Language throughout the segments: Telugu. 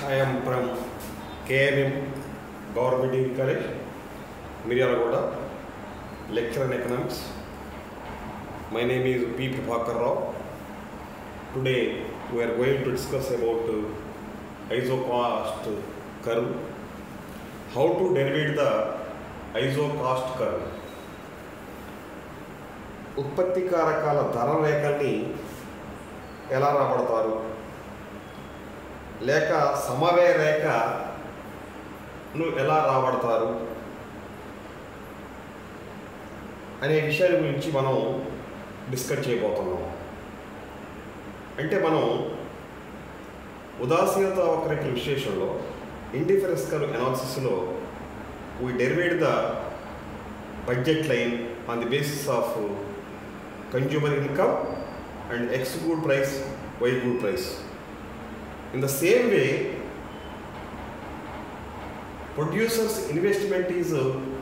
I am from KNM Government Degree College, Miryalagoda, lecturer in economics. My name is P. Prabhakar Rao. Today we are going to discuss about uh, ISO cost curve, how to derive the ISO cost curve. ఉత్పత్తి కారకాల ధర రేఖల్ని ఎలా రాబడతారు లేక సమవయ రేఖను ఎలా రాబడతారు అనే విషయాల గురించి మనం డిస్కస్ చేయబోతున్నాం అంటే మనం ఉదాసీనత వక్రరేఖ విశ్లేషణలో ఇండిఫరెన్స్ కర్వ్ అనాలిసిస్లో we derivate the budget line on the basis of consumer income and X good price Y good price in the same way producers investment is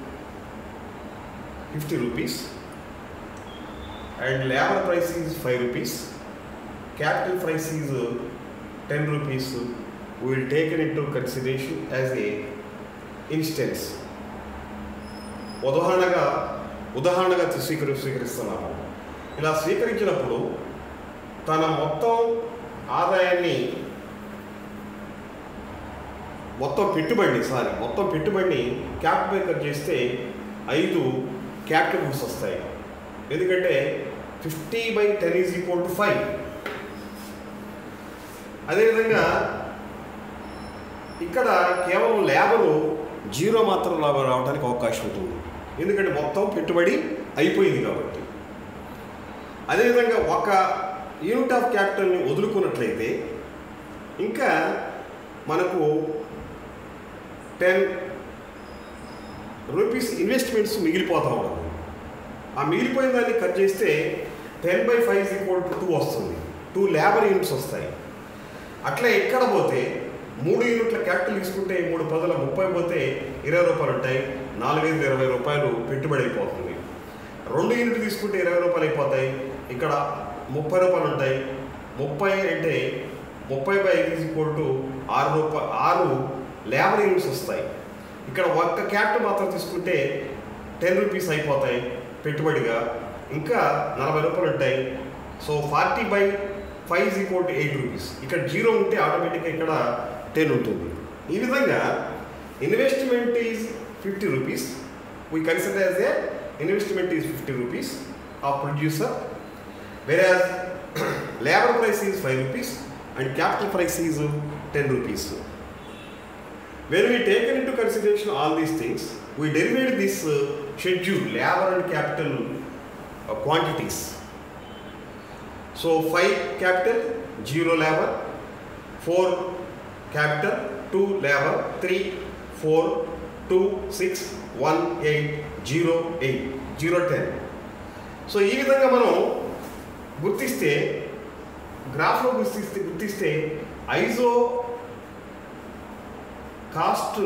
fifty rupees and labour price is five rupees capital price is ten rupees will taken into consideration as a instance ఉదాహరణగా ఉదాహరణగా స్వీకరి స్వీకరిస్తున్నాము ఇలా స్వీకరించినప్పుడు తన మొత్తం ఆదాయాన్ని మొత్తం పెట్టుబడిని సారీ మొత్తం పెట్టుబడిని క్యాపిటల్ మేకర్ చేస్తే ఐదు క్యాపిటల్ గుడ్స్ వస్తాయి ఎందుకంటే fifty by ten is equal to five అదేవిధంగా ఇక్కడ కేవలం లేబరు జీరో మాత్రం లాభం రావడానికి అవకాశం ఉంటుంది ఎందుకంటే మొత్తం పెట్టుబడి అయిపోయింది కాబట్టి అదేవిధంగా ఒక యూనిట్ ఆఫ్ క్యాపిటల్ని వదులుకున్నట్లయితే ఇంకా మనకు టెన్ రూపీస్ ఇన్వెస్ట్మెంట్స్ మిగిలిపోతూ ఉంటుంది ఆ మిగిలిపోయిన దాన్ని కట్ చేస్తే ten by five is equal to two వస్తుంది టూ లేబర్ యూనిట్స్ వస్తాయి అట్లా ఎక్కడ పోతే మూడు యూనిట్ల క్యాపిటల్ తీసుకుంటే మూడు పదుల ముప్పై పోతే ఇరవై రూపాయలు ఉంటాయి నాలుగైదు ఇరవై రూపాయలు పెట్టుబడి అయిపోతుంది రెండు యూనిట్లు తీసుకుంటే ఇరవై రూపాయలు అయిపోతాయి ఇక్కడ ముప్పై రూపాయలు ఉంటాయి ముప్పై అంటే ముప్పై బై ఐదు ఈక్వల్ టు ఆరు రూపాయ ఆరు లేబర్ యూనిట్స్ వస్తాయి ఇక్కడ ఒక్క క్యాపిటల్ మాత్రం తీసుకుంటే టెన్ రూపీస్ అయిపోతాయి పెట్టుబడిగా ఇంకా నలభై రూపాయలు ఉంటాయి so forty by five is equal to eight rupees ఇక్కడ జీరో ఉంటే ఆటోమేటిక్గా ఇక్కడ టెన్ ఉంటుంది ఈ విధంగా investment is fifty rupees we consider as a investment is fifty rupees of producer whereas labor price is 5 rupees and capital price is 10 rupees. When we take into consideration all these things, we derivate this uh, schedule, labor and capital uh, quantities. So 5 capital, 0 labor, 4 capital, 2 labor, 3, 4, 2, 6, 1, 8, 0, 8, 0, 10. So ఈ విధంగా మనం గుర్తిస్తే గ్రాఫ్లో గుర్తిస్తే గుర్తిస్తే ఐజో కాస్ట్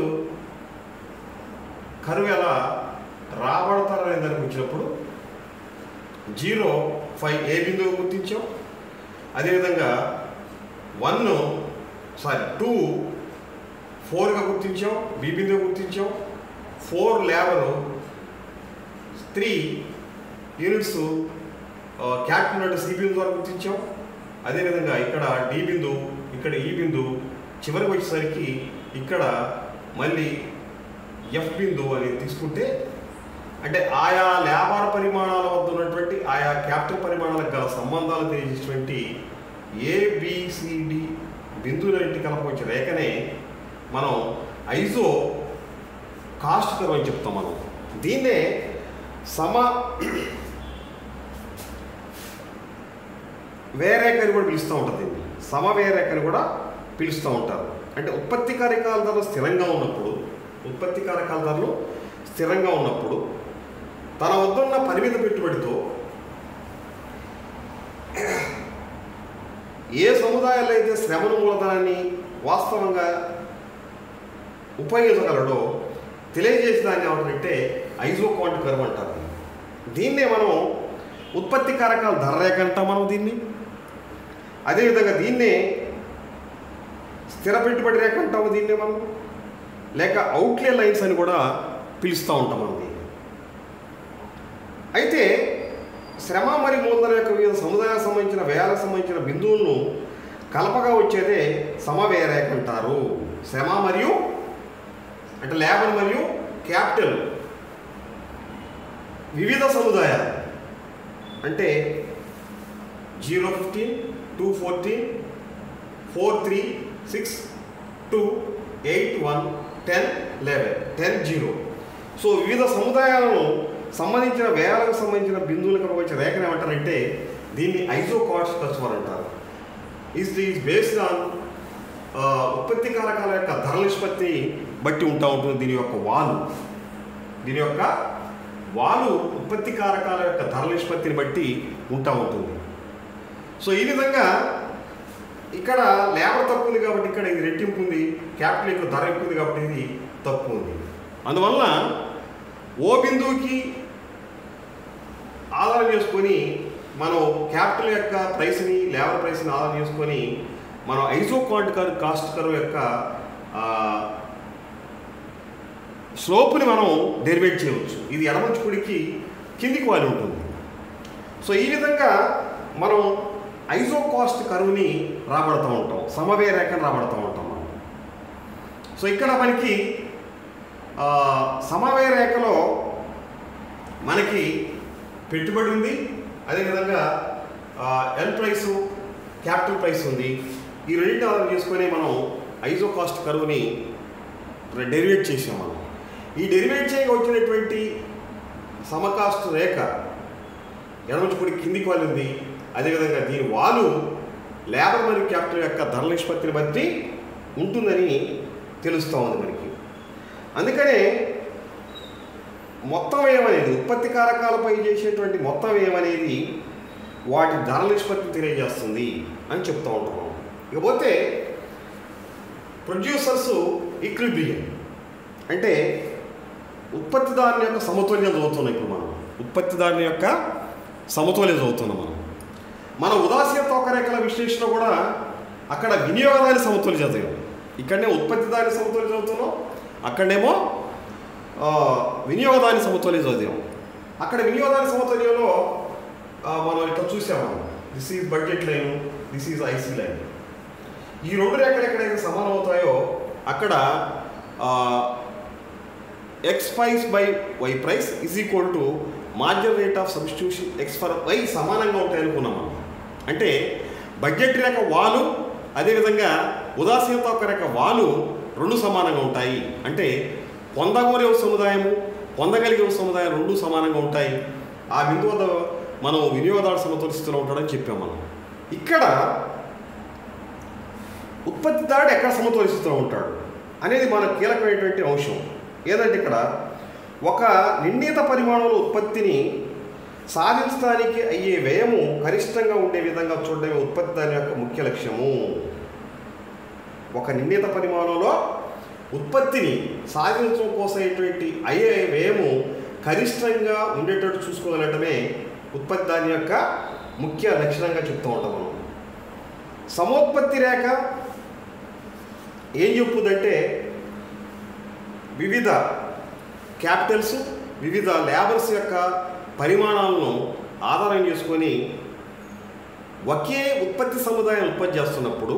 కరువు ఎలా రాబడతారనే దానికి వచ్చినప్పుడు జీరో ఫైవ్ ఏ బిందువు గుర్తించాం అదేవిధంగా వన్ సారీ టూ ఫోర్గా గుర్తించాం బి బిందువు గుర్తించాం four labour three units capital C బిందు ద్వారా గుర్తించాం అదేవిధంగా ఇక్కడ డి బిందు ఇక్కడ ఈ బిందు చివరికి వచ్చేసరికి ఇక్కడ మళ్ళీ ఎఫ్ బిందు అనేది తీసుకుంటే అంటే ఆయా వ్యాపార పరిమాణాల వద్ద ఉన్నటువంటి ఆయా క్యాపిటల్ పరిమాణాలకు గల సంబంధాలు తెలియజేసినటువంటి ఏబిసిడి బిందువులన్నింటి కలపవచ్చిన రేఖనే మనం ఐజో కాస్ట్ కర్వ్ అని చెప్తాం మనం దీన్నే సమ వేరేక అని కూడా పిలుస్తూ ఉంటుంది దీన్ని సమవేరేక అని కూడా పిలుస్తూ ఉంటారు అంటే ఉత్పత్తి కారకాల ధరలు స్థిరంగా ఉన్నప్పుడు ఉత్పత్తి కారకాల ధరలు స్థిరంగా ఉన్నప్పుడు తన వద్ద ఉన్న పరిమిత పెట్టుబడితో ఏ సముదాయాల్లో అయితే శ్రమను మూలధనాన్ని వాస్తవంగా ఉపయోగించగలడో తెలియజేసే దాన్ని ఏమంటారంటే ఐజో క్వాంట్ కర్వ్ అంటారు దీన్నే మనం ఉత్పత్తి కారకాల ధర రేఖ అంటాం మనం దీన్ని అదేవిధంగా దీన్నే స్థిర పెట్టుబడి రేఖ అంటాము దీన్ని మనం లేక అవుట్లే లైన్స్ అని కూడా పిలుస్తూ ఉంటాం మనం దీన్ని అయితే శ్రమ మరి మూలధన యొక్క వివిధ సముదాయాలకు సంబంధించిన వ్యయాలకు సంబంధించిన బిందువులను కలపగా వచ్చేదే సమవ్యయ రేఖ అంటారు శ్రమ మరియు అంటే లేబర్ మరియు క్యాపిటల్ వివిధ సముదాయాలు అంటే zero fifteen two fourteen four three six two eight one ten eleven ten zero so వివిధ సముదాయాలను సంబంధించిన వ్యయాలకు సంబంధించిన బిందువులకు వచ్చే రేఖను ఏమంటారంటే దీన్ని ఐజో కాస్ట్ కస్టమర్ అంటారు ఈజ్ ఈజ్ బేస్డ్ ఆన్ ఉత్పత్తి కారకాల యొక్క ధరల నిష్పత్తిని బట్టి ఉంటా ఉంటుంది దీని యొక్క వాలు దీని యొక్క వాలు ఉత్పత్తి కారకాల యొక్క ధరల నిష్పత్తిని బట్టి ఉంటా ఉంటుంది సో ఈ విధంగా ఇక్కడ లేబర్ తక్కువ ఉంది కాబట్టి ఇక్కడ ఇది రెట్టింపు ఉంది క్యాపిటల్ యొక్క ధర ఎక్కువ ఉంది కాబట్టి ఇది తక్కువ ఉంది అందువల్ల ఓ బిందువుకి ఆధారం చేసుకొని మనం క్యాపిటల్ యొక్క ప్రైస్ని లేబర్ ప్రైస్ని ఆధారం చేసుకొని మనం ఐజో కాంట్ కర్ కాస్ట్ కర్వ్ యొక్క స్లోప్ని మనం డెరివేట్ చేయవచ్చు ఇది ఎడమంచుకుడికి కిందికి వాలి ఉంటుంది సో ఈ విధంగా మనం ఐజో కాస్ట్ కరువుని రాబడుతూ ఉంటాం సమవే రేఖను రాబడుతూ ఉంటాం మనం సో ఇక్కడ మనకి ఆ, సమవయ రేఖలో మనకి పెట్టుబడి ఉంది అదేవిధంగా ఆ, ఎల్ ప్రైసు క్యాపిటల్ ప్రైస్ ఉంది ఈ రెండింటి ఆధారం చేసుకొని మనం ఐజో కాస్ట్ కరువుని డెరివేట్ చేసాం మనం ఈ డెరివేట్ చేయగా వచ్చినటువంటి సమకాస్ట్ రేఖ ఎడమచుకుడి కిందికి వాళ్ళు ఉంది అదేవిధంగా దీని వాలు లేబర్ మరియు క్యాపిటల్ యొక్క ధరల నిష్పత్తిని బట్టి ఉంటుందని తెలుస్తూ ఉంది మనకి అందుకనే మొత్తం వ్యయం అనేది ఉత్పత్తి కారకాలపై చేసేటువంటి మొత్తం వ్యయం అనేది వాటి ధరల నిష్పత్తిని తెలియజేస్తుంది అని చెప్తూ ఉంటున్నాం ఇకపోతే ప్రొడ్యూసర్స్ ఈక్విబ్రియం అంటే ఉత్పత్తిదారుని యొక్క సమతుల్యం చదువుతున్నాం ఇప్పుడు మనం ఉత్పత్తిదారుని యొక్క సమతుల్యం చదువుతున్నాం మనం మన ఉదాసీన తోకరేఖల విశ్లేషణ కూడా అక్కడ వినియోగదారి సమతుల్యం చదివాం ఇక్కడనే ఉత్పత్తిదారి సమతుల్యం చదువుతున్నాం అక్కడనేమో ఆ, వినియోగదారి సమతుల్యం చదివాం అక్కడ వినియోగదారి సమతుల్యంలో ఆ, మనం ఇట్లా చూసాము this is budget line this is IC line ఈ రెండు రేఖలు ఎక్కడైతే సమానం అవుతాయో అక్కడ X price by Y price is equal to margin rate of substitution X for Y సమానంగా ఉంటాయి అనుకున్నాం మనం అంటే బడ్జెట్ రేఖ వాలు అదేవిధంగా ఉదాసీనత ఒక రేఖ వాలు రెండు సమానంగా ఉంటాయి అంటే పొందగోరే సముదాయము పొందగలిగే సముదాయం రెండు సమానంగా ఉంటాయి ఆ బిందు వద్ద మనం వినియోగదారు సమతులిస్తూ ఉంటాడని చెప్పాం మనం ఇక్కడ ఉత్పత్తిదారుడు ఎక్కడ సమతులిస్తూ ఉంటాడు అనేది మన కీలకమైనటువంటి అంశం ఏదంటే ఇక్కడ ఒక నిర్ణీత పరిమాణంలో ఉత్పత్తిని సాధించడానికి అయ్యే వ్యయము గరిష్టంగా ఉండే విధంగా చూడడమే ఉత్పత్తిదారుని యొక్క ముఖ్య లక్ష్యము ఒక నిర్ణీత పరిమాణంలో ఉత్పత్తిని సాధించడం కోసమైనటువంటి అయ్యే వ్యయము గరిష్టంగా ఉండేటట్టు చూసుకోగలగటమే ఉత్పత్తిదారుని యొక్క ముఖ్య లక్షణంగా చెప్తూ ఉంటాం మనం సమోత్పత్తి రేఖ ఏం చెప్పుదంటే వివిధ క్యాపిటల్స్ వివిధ లేబర్స్ యొక్క పరిమాణాలను ఆధారం చేసుకొని ఒకే ఉత్పత్తి సముదాయం ఉత్పత్తి చేస్తున్నప్పుడు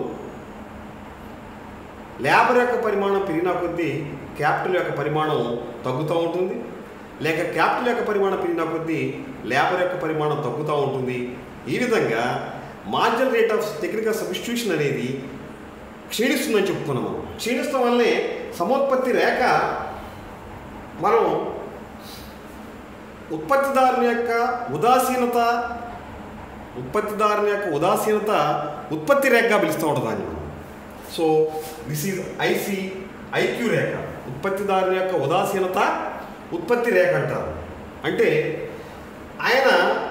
లేబర్ యొక్క పరిమాణం పెరిగిన కొద్దీ క్యాపిటల్ యొక్క పరిమాణం తగ్గుతూ ఉంటుంది లేక క్యాపిటల్ యొక్క పరిమాణం పెరిగిన కొద్దీ లేబర్ యొక్క పరిమాణం తగ్గుతూ ఉంటుంది ఈ విధంగా margin rate of technical substitution అనేది క్షీణిస్తుందని చెప్పుకున్నాం మనం క్షీణిస్తాం వల్లనే సమోత్పత్తి రేఖ మనం ఉత్పత్తిదారుని యొక్క ఉదాసీనత ఉత్పత్తిదారుని యొక్క ఉదాసీనత ఉత్పత్తి రేఖగా పిలుస్తూ ఉంటుంది దాన్ని మనం so this is IC IQ రేఖ ఉత్పత్తిదారుని యొక్క ఉదాసీనత ఉత్పత్తి రేఖ అంటారు అంటే ఆయన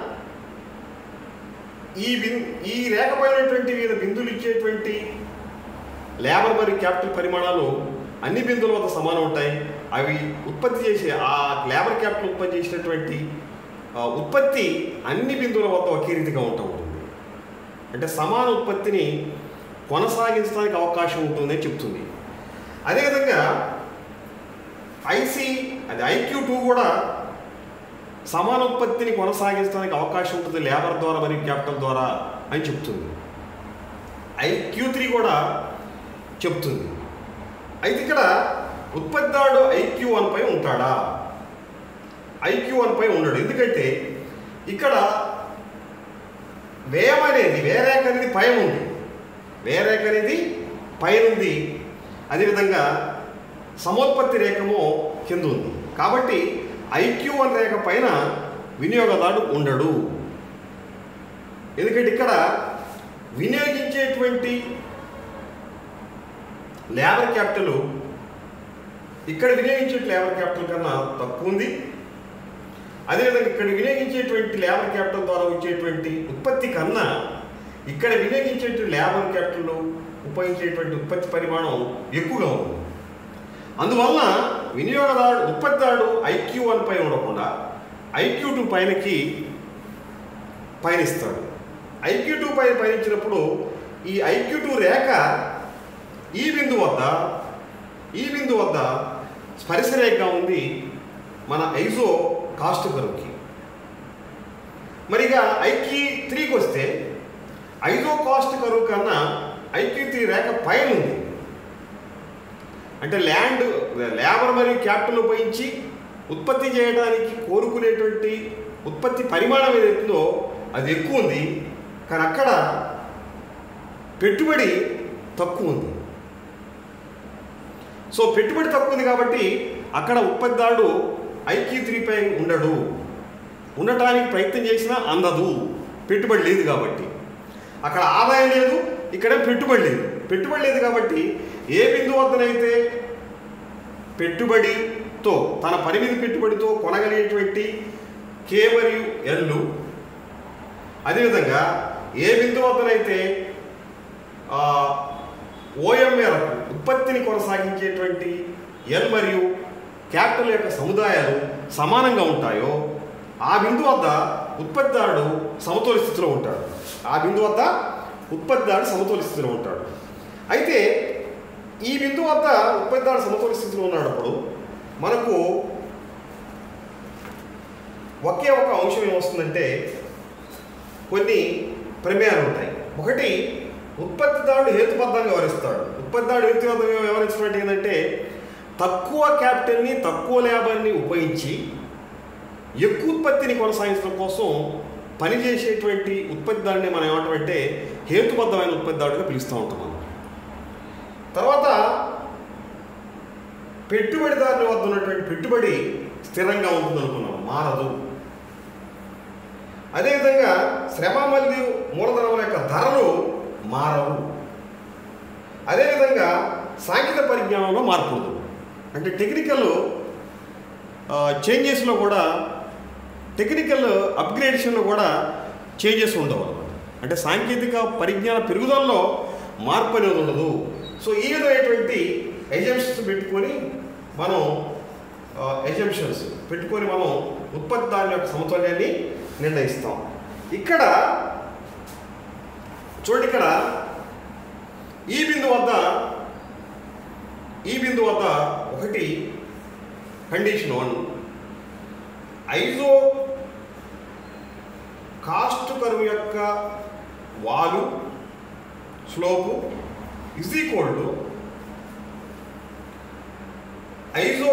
ఈ బిన్ ఈ రేఖ పైనటువంటి వివిధ బిందులు ఇచ్చేటువంటి లేబర్ మరియు క్యాపిటల్ పరిమాణాలు అన్ని బిందువుల వద్ద సమానం ఉంటాయి అవి ఉత్పత్తి చేసే ఆ లేబర్ క్యాపిటల్ ఉత్పత్తి చేసినటువంటి ఆ, ఉత్పత్తి అన్ని బిందువుల వద్ద ఒకే రీతిగా ఉంటా ఉంటుంది అంటే సమాన ఉత్పత్తిని కొనసాగించడానికి అవకాశం ఉంటుందని చెప్తుంది అదేవిధంగా ఐసి అది ఐక్యూ టూ కూడా సమానోత్పత్తిని కొనసాగించడానికి అవకాశం ఉంటుంది లేబర్ ద్వారా మరియు క్యాపిటల్ ద్వారా అని చెప్తుంది ఐక్యూ త్రీ కూడా చెప్తుంది అయితే ఇక్కడ ఉత్పత్తిదారుడు ఐక్యూ వన్ పై ఉంటాడా ఐక్యూ వన్ పై ఉండడు ఎందుకంటే ఇక్కడ వ్యయం అనేది వేరేక అనేది పైన ఉంది వేరేక అనేది పైన ఉంది అదేవిధంగా సమోత్పత్తి రేఖము కింద ఉంది కాబట్టి ఐక్యూ వన్ రేఖ పైన వినియోగదారుడు ఉండడు ఎందుకంటే ఇక్కడ వినియోగించేటువంటి లేబర్ క్యాపిటల్ ఇక్కడ వినియోగించే లేబర్ క్యాపిటల్ కన్నా తక్కువ ఉంది అదేవిధంగా ఇక్కడ వినియోగించేటువంటి లేబర్ క్యాపిటల్ ద్వారా వచ్చేటువంటి ఉత్పత్తి కన్నా ఇక్కడ వినియోగించేటువంటి లేబర్ క్యాపిటల్ ఉపయోగించేటువంటి ఉత్పత్తి పరిమాణం ఎక్కువగా ఉంది అందువలన వినియోగదారుడు ఉత్పత్తిదారుడు ఐక్యూ వన్ పై ఉండకుండా ఐక్యూ టూ పైనకి పయనిస్తాడు ఐక్యూ టూ పైన పయనించినప్పుడు ఈ ఐక్యూ టూ రేఖ ఈ బిందు వద్ద ఈ బిందు వద్ద స్పర్శరేఖగా ఉంది మన ఐజో కాస్ట్ కరువుకి మరిగా ఐక్యూ త్రీకి వస్తే ఐజో కాస్ట్ కరువు కన్నా ఐక్యూ త్రీ రేఖ పైన ఉంది అంటే ల్యాండ్ లేబర్ మరియు క్యాపిటల్ ఉపయోగించి ఉత్పత్తి చేయడానికి కోరుకునేటువంటి ఉత్పత్తి పరిమాణం ఏదైతుందో అది ఎక్కువ ఉంది కానీ అక్కడ పెట్టుబడి తక్కువ ఉంది సో పెట్టుబడి తక్కువ ఉంది కాబట్టి అక్కడ ఉత్పత్తిదారుడు ఐక్యూ త్రీపై ఉండడు ఉండటానికి ప్రయత్నం చేసినా అందదు పెట్టుబడి లేదు కాబట్టి అక్కడ ఆదాయం లేదు ఇక్కడ పెట్టుబడి లేదు పెట్టుబడి లేదు కాబట్టి ఏ బిందు వద్దనైతే పెట్టుబడితో తన పరిమితి పెట్టుబడితో కొనగలిగేటువంటి కే మరియు ఎల్లు అదేవిధంగా ఏ బిందు వద్దనైతే ఓఎం మేరకు ఉత్పత్తిని కొనసాగించేటువంటి ఎల్ మరియు క్యాపిటల్ యొక్క సముదాయాలు సమానంగా ఉంటాయో ఆ బిందు వద్ద ఉత్పత్తిదారుడు సమతోలి స్థితిలో ఉంటాడు ఆ బిందు వద్ద ఉత్పత్తిదారుడు సమతోలి స్థితిలో ఉంటాడు అయితే ఈ బిందు వద్ద ఉత్పత్తిదారుడు సమతోలి స్థితిలో ఉన్నప్పుడు మనకు ఒకే ఒక అంశం ఏమొస్తుందంటే కొన్ని ప్రమేయాలు ఉంటాయి ఒకటి ఉత్పత్తిదారుడు హేతుబద్ధంగా వివరిస్తాడు ఉత్పత్తిదారుడు హేతుబద్ధంగా వివరించడం ఏంటంటే తక్కువ క్యాపిటల్ని తక్కువ లేబర్ని ఉపయోగించి ఎక్కువ ఉత్పత్తిని కొనసాగించడం కోసం పనిచేసేటువంటి ఉత్పత్తిదారుని మనం ఏమంటామంటే హేతుబద్ధమైన ఉత్పత్తిదారుడిగా పిలుస్తూ ఉంటాం మనం తర్వాత పెట్టుబడిదారుని వద్ద ఉన్నటువంటి పెట్టుబడి స్థిరంగా ఉంటుంది అనుకున్నాం మారదు అదేవిధంగా శ్రమ మరియు మూలధనం యొక్క ధరలు మారవు అదేవిధంగా సాంకేతిక పరిజ్ఞానంలో మార్పు ఉండదు అంటే టెక్నికల్ చేంజెస్లో కూడా టెక్నికల్ అప్గ్రేడేషన్లో కూడా చేంజెస్ ఉండవు అన్నమాట అంటే సాంకేతిక పరిజ్ఞాన పెరుగుదలలో మార్పు అనేది ఉండదు సో ఈ విధమైనటువంటి ఎజంప్షన్స్ పెట్టుకొని మనం ఎజంప్షన్స్ పెట్టుకొని మనం ఉత్పత్తిదారుల యొక్క సమతుల్యాన్ని నిర్ణయిస్తాం ఇక్కడ చూడండి ఇక్కడ ఈ బిందు వద్ద ఈ బిందు వద్ద ఒకటి కండిషన్ వన్ ఐజో కాస్ట్ కరువు యొక్క వాలు slope is equal to iso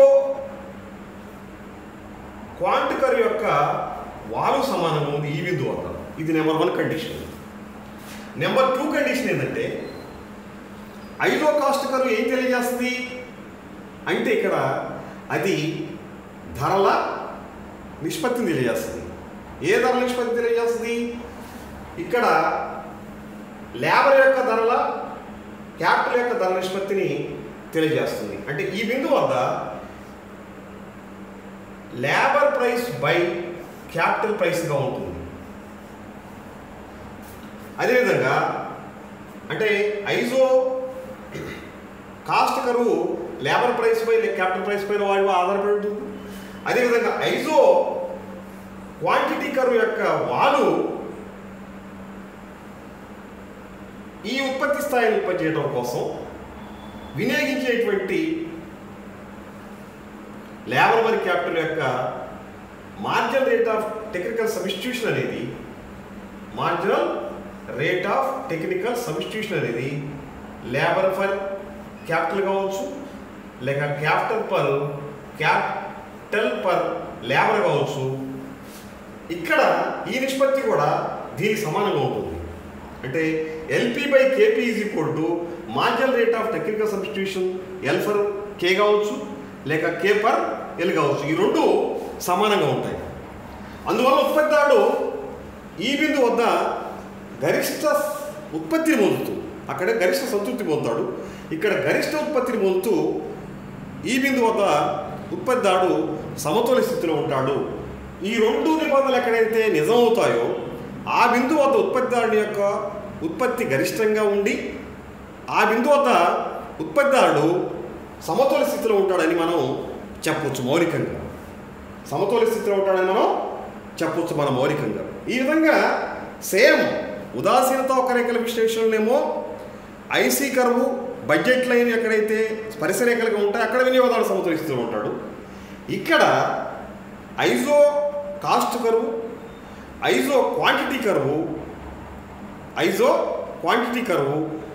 quant curve యొక్క వాలు సమానంగా ఉంది ఈ బిందు వద్ద ఇది number one condition number two condition ఏంటంటే ఐదో కాస్ట్ కరువు ఏం తెలియజేస్తుంది అంటే ఇక్కడ అది ధరల నిష్పత్తిని తెలియజేస్తుంది ఏ ధరల నిష్పత్తి తెలియజేస్తుంది ఇక్కడ లేబర్ యొక్క ధరల క్యాపిటల్ యొక్క ధర నిష్పత్తిని తెలియజేస్తుంది అంటే ఈ బిందు వద్ద లేబర్ ప్రైస్ బై క్యాపిటల్ ప్రైస్గా ఉంటుంది అదేవిధంగా అంటే iso cost curve labour price పై క్యాపిటల్ ప్రైస్ పైన వాడి ఆధారపడి ఉంటుంది అదేవిధంగా ఐజో క్వాంటిటీ కరువు యొక్క వాలు ఈ ఉత్పత్తి స్థాయిని ఉత్పత్తి చేయడం కోసం వినియోగించేటువంటి లేబర్ మరి క్యాపిటల్ యొక్క marginal rate of technical substitution అనేది marginal rate of technical substitution అనేది లేబర్ ఫర్ క్యాపిటల్ కావచ్చు లేక capital per capital per labour కావచ్చు ఇక్కడ ఈ నిష్పత్తి కూడా దీనికి సమానంగా ఉంటుంది అంటే LP by KP is equal to marginal rate of technical substitution L for K కావచ్చు లేక కే పర్ ఎల్ కావచ్చు ఈ రెండు సమానంగా ఉంటాయి అందువల్ల ఉత్పత్తిదారుడు ఈ బిందు వద్ద గరిష్ట ఉత్పత్తిని పొందుతూ అక్కడ గరిష్ట సంతృప్తి పొందుతాడు ఇక్కడ గరిష్ట ఉత్పత్తిని పొందుతూ ఈ బిందు వద్ద ఉత్పత్తిదారుడు సమతుల్య స్థితిలో ఉంటాడు ఈ రెండు నిబంధనలు ఎక్కడైతే నిజమవుతాయో ఆ బిందు వద్ద ఉత్పత్తిదారుని యొక్క ఉత్పత్తి గరిష్టంగా ఉండి ఆ బిందు వద్ద ఉత్పత్తిదారుడు సమతుల్య స్థితిలో ఉంటాడని మనం చెప్పవచ్చు మౌలికంగా సమతుల్య స్థితిలో ఉంటాడని మనం చెప్పవచ్చు మన మౌలికంగా ఈ విధంగా సేమ్ ఉదాసీనత ఒక రేఖల విశ్లేషణలేమో ఐసీ కరువు బడ్జెట్ లైన్ ఎక్కడైతే పరిసరేఖలుగా ఉంటాయి అక్కడ వినియోగదారుడు సమతుల్య స్థితిలో ఉంటాడు ఇక్కడ ఐజో కాస్ట్ కరువు ఐజో క్వాంటిటీ కరువు ఐజో క్వాంటిటీ కరువు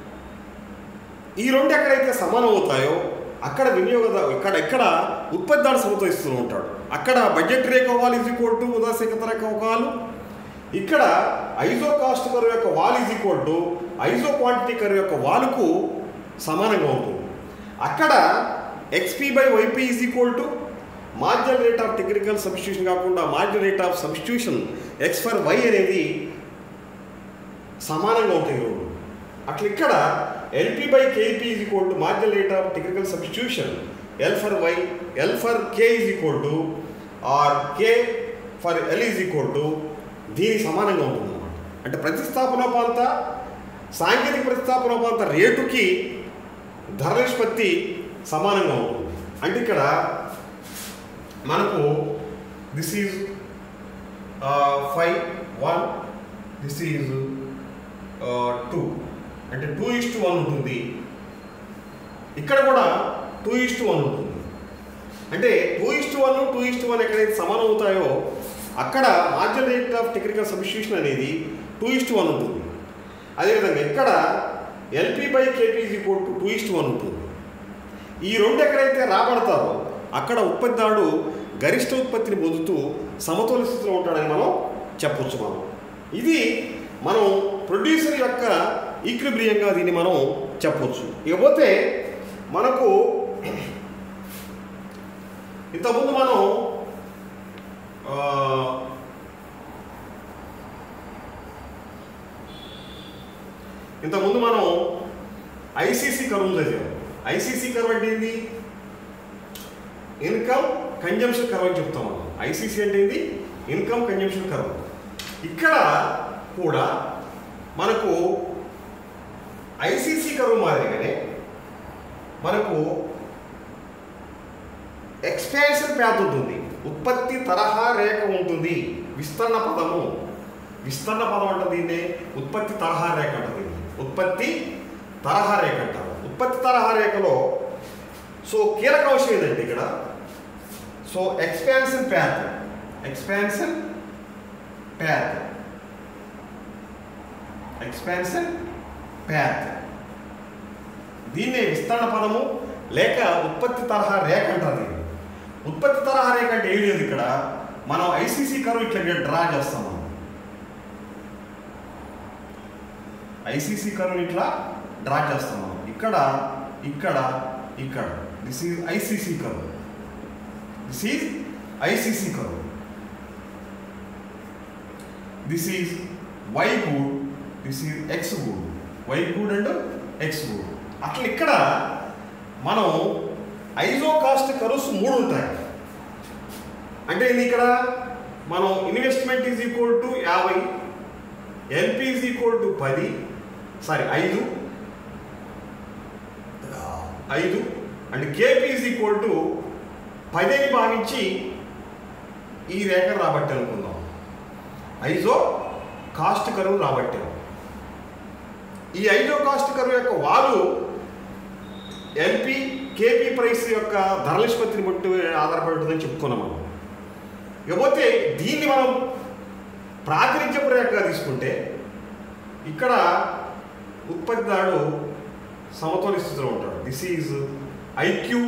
ఈ రెండు ఎక్కడైతే సమానం అవుతాయో అక్కడ వినియోగద ఇక్కడ ఎక్కడ ఉత్పత్తిదారు సమతులిస్తూ ఉంటాడు అక్కడ బడ్జెట్ రేఖ వాల్ ఈజ్ ఈక్వల్ టు ఉదాసీకత రేఖ వాలు ఇక్కడ ఐజో కాస్ట్ కరువు యొక్క వాల్ is equal to iso quantity curve యొక్క వాలుకు సమానంగా ఉంటుంది అక్కడ XP by YP is equal to marginal rate of technical substitution కాకుండా marginal rate of substitution X for Y అనేది సమానంగా ఉంటాయి రెండు అట్లా ఇక్కడ LP by KP is equal to marginal rate of technical substitution L for Y L for K is equal to R K for L is equal to దీనికి సమానంగా ఉంటుంది అనమాట అంటే ప్రతిస్థాపనోపాంత సాంకేతిక ప్రతిస్థాపనోపాంత రేటుకి ధర నిష్పత్తి సమానంగా ఉంటుంది అంటే ఇక్కడ మనకు this is five one this is two అంటే టూ ఇస్ టు వన్ ఉంటుంది ఇక్కడ కూడా టూ ఇస్ టు వన్ ఉంటుంది అంటే two is to one two is to one ఎక్కడైతే సమానం అవుతాయో అక్కడ marginal rate of technical substitution అనేది టూ ఇస్ టు వన్ ఉంటుంది అదేవిధంగా ఇక్కడ LP by KP is equal to two is to one ఉంటుంది ఈ రెండు ఎక్కడైతే రాబడతారో అక్కడ ఉత్పత్తిదారుడు గరిష్ట ఉత్పత్తిని పొందుతూ సమతుల్య స్థితిలో ఉంటాడని మనం చెప్పొచ్చు మనం ఇది మనం ప్రొడ్యూసర్ యొక్క ఈక్విబ్రియంగా దీన్ని మనం చెప్పొచ్చు ఇకపోతే మనకు ఇంతకుముందు మనం ఆ, ఇంతకుముందు మనం ఐసీసీ కరువు చదివాం ఐసీసీ కరువు అంటే ఏంది ఇన్కమ్ కంజంప్షన్ కర్వ్ అని చెప్తాం మనం ఐసీసీ అంటే ఏంది ఇన్కమ్ కంజంప్షన్ కర్వ్ ఇక్కడ కూడా మనకు ఐసీసీ కర్వ్ మాదిరిగానే మనకు ఎక్స్పాన్షన్ ప్యాత్ ఉంటుంది ఉత్పత్తి తరహా రేఖ ఉంటుంది విస్తరణ పదము విస్తరణ పదం అంటే దీన్నే ఉత్పత్తి తరహా రేఖ అంటారు దీన్ని ఉత్పత్తి తరహా రేఖ అంటారు ఉత్పత్తి తరహా రేఖలో సో కీలక అంశం ఏంటంటే ఇక్కడ so expansion path expansion path expansion path దీన్నే విస్తరణ పదము లేక ఉత్పత్తి తరహా రేఖ అంటారు దీన్ని ఉత్పత్తి తరహా రేఖ అంటే ఏం లేదు ఇక్కడ మనం ఐసీసీ కరువు ఇట్లా డ్రా చేస్తాం మనం ఐసీసీ కరువు ఇట్లా డ్రా చేస్తాం మనం ఇక్కడ ఇక్కడ ఇక్కడ this is ICC curve this is ICC curve this is Y good this is X good Y good and X good అట్లా ఇక్కడ మనం ఐజో కాస్ట్ కరువుస్ మూడు ఉంటాయి అంటే ఇది ఇక్కడ మనం ఇన్వెస్ట్మెంట్ ఈజ్ ఈక్వల్ టు యాభై ఎల్పి ఈజ్ ఈక్వల్ టు పది సారీ ఐదు ఐదు and KP is equal to పదిని భావించి ఈ రేఖ రాబట్టి అనుకుందాం ఐజో కాస్ట్ కరువు రాబట్టాం ఈ ఐదో కాస్ట్ కరువు యొక్క వాలు ఎల్పి కేపీ ప్రైస్ యొక్క ధరల నిష్పత్తిని బట్టి ఆధారపడి ఉంటుందని చెప్పుకున్నాం మనం ఇకపోతే దీన్ని మనం ప్రాతినిధ్యపు రేఖగా తీసుకుంటే ఇక్కడ ఉత్పత్తిదారుడు సమతోలి స్థితిలో ఉంటాడు దిస్ ఈజ్ ఐక్యూ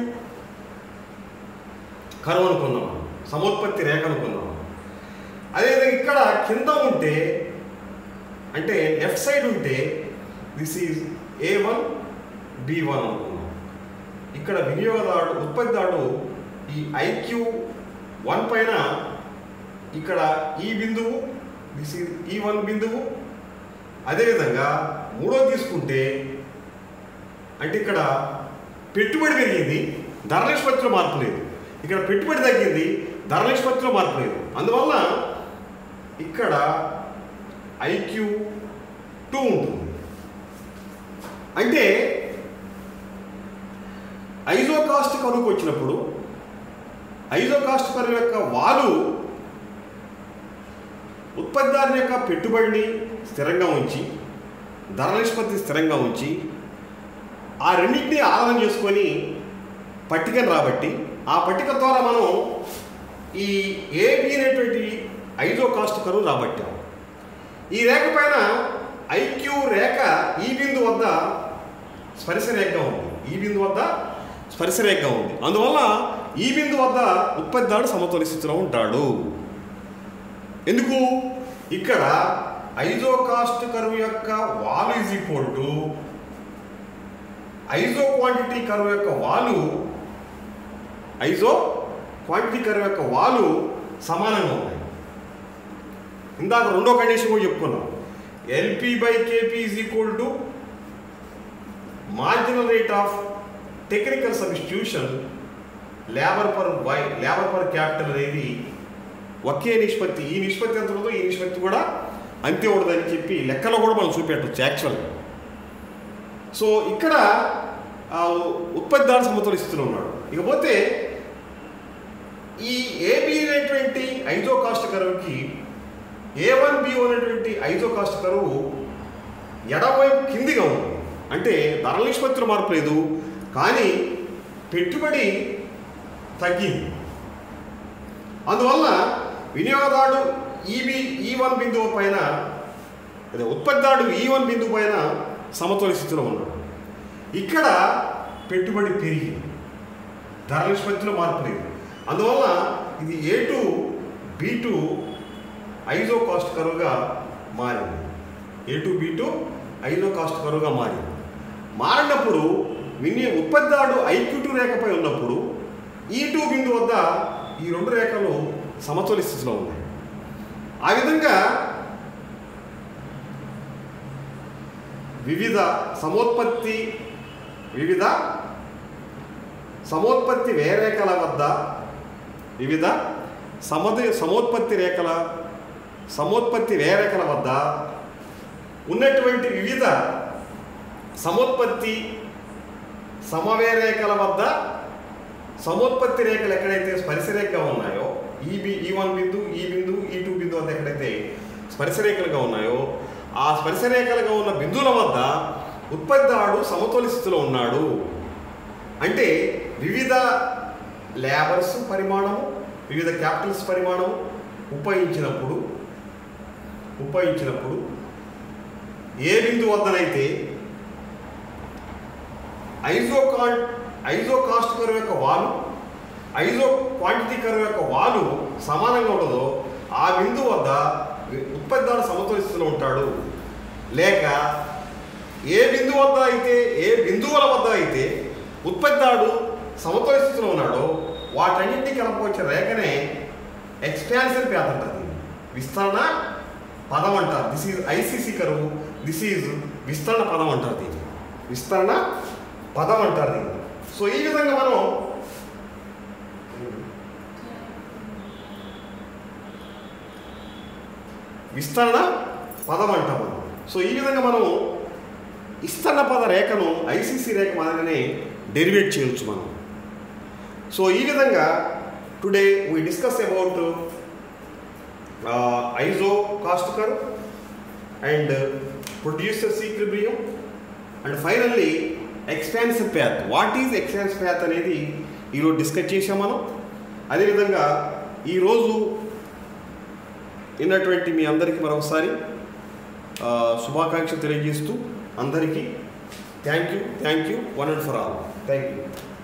కరువు అనుకుందాం మనం. సమోత్పత్తి రేఖ అనుకుందాం మనం. అదేవిధంగా ఇక్కడ కింద ఉంటే అంటే లెఫ్ట్ సైడ్ ఉంటే this is A one B one అనుకున్నాం ఇక్కడ వినియోగదారుడు ఉత్పత్తిదారుడు ఈ ఐక్యూ వన్ పైన ఇక్కడ ఈ బిందువు దిస్ ఈజ్ ఈ వన్ బిందువు అదేవిధంగా మూడో తీసుకుంటే అంటే ఇక్కడ పెట్టుబడి పెరిగింది ధర నిష్పత్తిలో మార్పు లేదు ఇక్కడ పెట్టుబడి తగ్గింది ధర నిష్పత్తిలో మార్పు లేదు అందువల్ల ఇక్కడ ఐక్యూ టూ ఉంటుంది అంటే ఐజో కాస్ట్ కరువుకు వచ్చినప్పుడు ఐజో కాస్ట్ కరువు యొక్క వాలు ఉత్పత్తిదారుని యొక్క పెట్టుబడిని స్థిరంగా ఉంచి ధర నిష్పత్తి స్థిరంగా ఉంచి ఆ రెండింటినీ ఆధారం చేసుకొని పట్టికను రాబట్టి ఆ పట్టిక ద్వారా మనం ఈ ఏబి అనేటువంటి ఐదో కాస్ట్ కరువు రాబట్టాం ఈ రేఖ పైన ఐక్యూ రేఖ ఈ బిందు వద్ద స్పర్శ రేఖగా ఉంది ఈ బిందు వద్ద స్పర్శ రేఖగా ఉంది అందువల్ల ఈ బిందు వద్ద ఉత్పత్తిదారుడు సమతోలి స్థితిలో ఉంటాడు ఎందుకు ఇక్కడ ఐజో కాస్ట్ కరువు యొక్క వాలు is equal to iso quantity curve యొక్క వాలు ఐజో క్వాంటిటీ కరువు యొక్క వాలు సమానంగా ఉన్నాయి ఇందాక రెండో కండిషన్ కూడా చెప్పుకున్నాం LP by KP is equal to marginal rate of technical substitution labour per Y labour per capital అనేది ఒకే నిష్పత్తి ఈ నిష్పత్తి ఎంత ఉంటుందో ఈ నిష్పత్తి కూడా అంతే ఉండదని చెప్పి లెక్కలో కూడా మనం చూపెట్టచ్చు యాక్చువల్గా సో ఇక్కడ ఆ, ఉత్పత్తిదారు సమతుల్య స్థితిలో ఉన్నాడు ఇకపోతే ఈ ఏబి అనేటువంటి ఐదో కాస్ట్ కరువుకి ఏ వన్ బి అనేటువంటి ఐదో కాస్ట్ కరువు ఎడమవైపు కిందిగా ఉంది అంటే ధరల నిష్పత్తిలో మార్పు లేదు కానీ పెట్టుబడి తగ్గింది అందువల్ల వినియోగదారుడు ఈబి ఈ వన్ బిందువు పైన అదే ఉత్పత్తిదారుడు ఈ వన్ బిందువు పైన సమతుల్య స్థితిలో ఉన్నాడు ఇక్కడ పెట్టుబడి పెరిగింది ధర నిష్పత్తిలో మార్పు లేదు అందువల్ల ఇది A two B two iso cost కరువుగా మారింది A two B two iso cost కరువుగా మారింది మారినప్పుడు విని ఉత్పత్తిదారుడు ఐక్యూ టూ రేఖపై ఉన్నప్పుడు ఈ టూ బిందు వద్ద ఈ రెండు రేఖలు సమతుల్య స్థితిలో ఉన్నాయి ఆ విధంగా వివిధ సమోత్పత్తి వివిధ సమోత్పత్తి వేరేఖల వద్ద వివిధ సమది సమోత్పత్తి రేఖల సమోత్పత్తి వేరేఖల వద్ద ఉన్నటువంటి వివిధ సమోత్పత్తి సమవేరేఖల వద్ద సమోత్పత్తి రేఖలు ఎక్కడైతే స్పర్శరేఖగా ఉన్నాయో ఈ బి ఈ వన్ బిందు ఈ బిందు ఈ టూ బిందు వద్ద ఎక్కడైతే స్పర్శరేఖలుగా ఉన్నాయో ఆ స్పర్శరేఖలుగా ఉన్న బిందువుల వద్ద ఉత్పత్తిదారుడు సమతుల్య స్థితిలో ఉన్నాడు అంటే వివిధ లేబర్స్ పరిమాణము వివిధ క్యాపిటల్స్ పరిమాణం ఉపయోగించినప్పుడు ఉపయోగించినప్పుడు ఏ బిందు వద్దనైతే ఐజో కాన్ ఐజో కాస్ట్ కరువు యొక్క వాలు ఐజో క్వాంటిటీ కరువు యొక్క వాలు సమానంగా ఉండదో ఆ బిందు వద్ద ఉత్పత్తిదారు సమతుల్య స్థితిలో ఉంటాడు లేక ఏ బిందు వద్ద అయితే ఏ బిందువుల వద్ద అయితే ఉత్పత్తిదారుడు సమతుల్య స్థితిలో ఉన్నాడో వాటన్నింటినీ కలపవచ్చే రేఖనే ఎక్స్పాన్షన్ ప్యాత్ అంటారు విస్తరణ పదం అంటారు this is ICC curve this is విస్తరణ పదం అంటారు దీన్ని విస్తరణ పదం అంటారు దీన్ని సో ఈ విధంగా మనం విస్తరణ పదం అంటాం మనం సో ఈ విధంగా మనం విస్తరణ పద రేఖను ఐసీసీ రేఖ మాదిరిగానే డెరివేట్ చేయొచ్చు మనం సో ఈ విధంగా today we discuss about iso cost curve and producers equilibrium and finally expansive path what is expansive path అనేది ఈరోజు డిస్కస్ చేసాం మనం అదేవిధంగా ఈరోజు విన్నటువంటి మీ అందరికీ మరొకసారి ఆ, శుభాకాంక్షలు తెలియజేస్తూ అందరికీ thank you thank you one and for all thank you